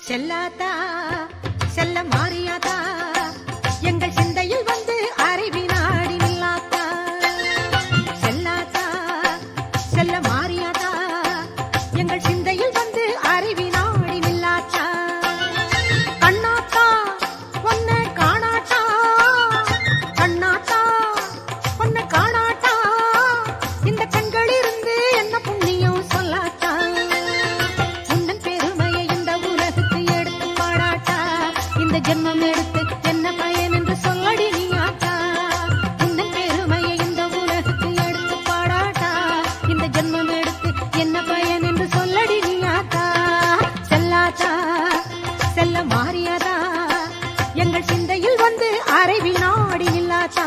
செல்லாதா செல்ல மாறியாதா எங்கள் சிந்தையில் வந்து அறிவினாடி நில்லாதா செல்லாதா செல்ல மாறியாதா எங்கள் சிந்தையில் வந்து அறிவினாடி நில்லாச்சா கண்ணாத்தா உன்னை காணாட்டா கண்ணாத்தா உன்னை காணாட்டா இந்த கண்களிலிருந்து என்ன புண்ணியம் சொல்லாட்டா உன்னன் பெருமையை இந்த உலகுக்கு எடுத்து பாடாட்டா இந்த ஜென்மம் எடுத்து என்ன பயன் என்று சொல்லடி நீ ஆட்டா உன்னன் பெருமையை இந்த உலகுக்கு எடுத்து பாடாட்டா இந்த ஜென்மம் எடுத்து என்ன பயன் என்று சொல்லடி நீ ஆட்டா செல்லாட்டா செல்ல மாறியாதா எங்கள் சிந்தையில் வந்து அரை வினாடி இல்லாதா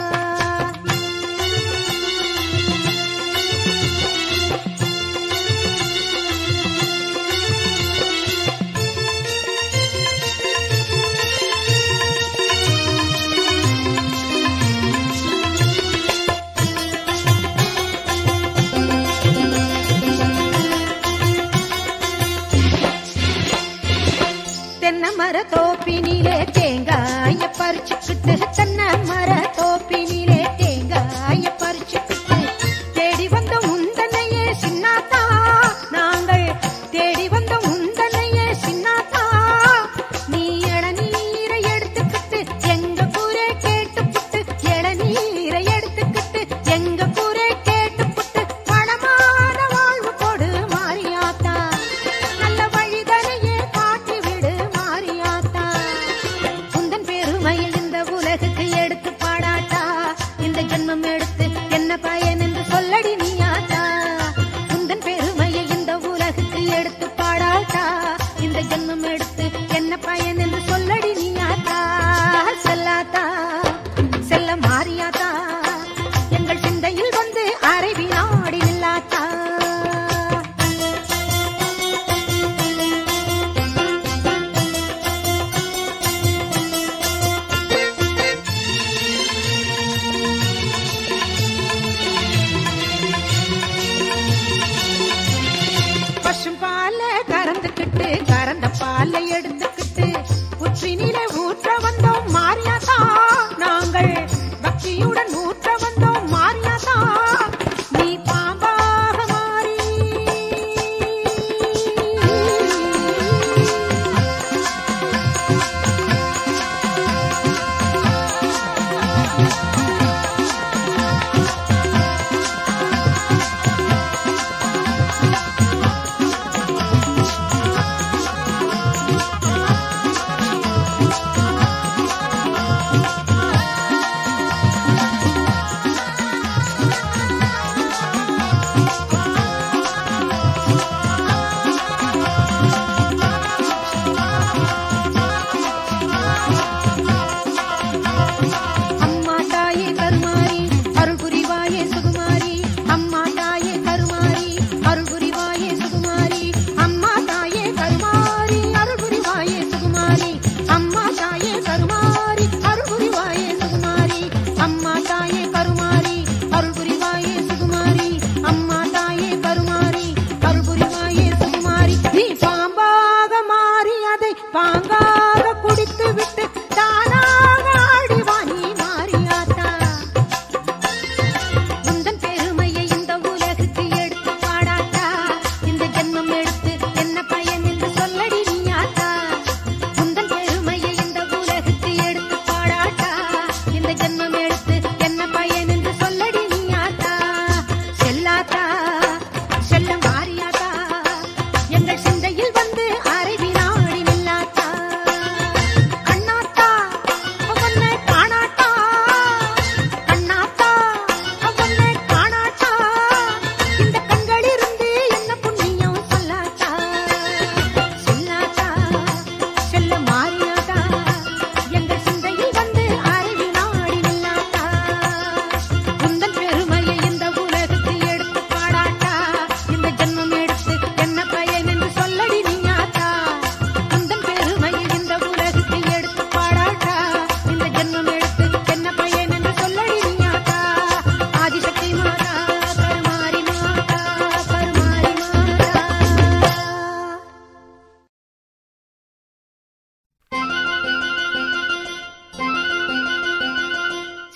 தென்னை மர தோப்பினிலே தேங்காய பறிச்சுக்கிட்டு தென்னை மர தோப்பினிலே தேங்காய பறிச்சுக்கிட்டு தேடி வந்த உந்தனையே சின்னாத்தா நாங்கள் தேடி வந்த உந்தனையே சின்னாத்தா நீ இளநீரை எடுத்துக்கிட்டு எங்க கூரை கேட்டுப்புட்டு இளநீரை எடுத்துக்கிட்டு எங்க கூரை கேட்டுப்புட்டு பணமான வாழ்வு கொடு மாறியாத்தா நல்ல வழிதனையே காட்டி விடு மாறியாத்தா உந்தன் பெருமையில் இந்த உலகுக்கு எடுத்து பாட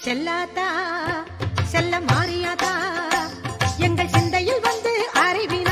செல்லாதா செல்ல மாறியாதா எங்கள் சிந்தையில் வந்து அறிவினா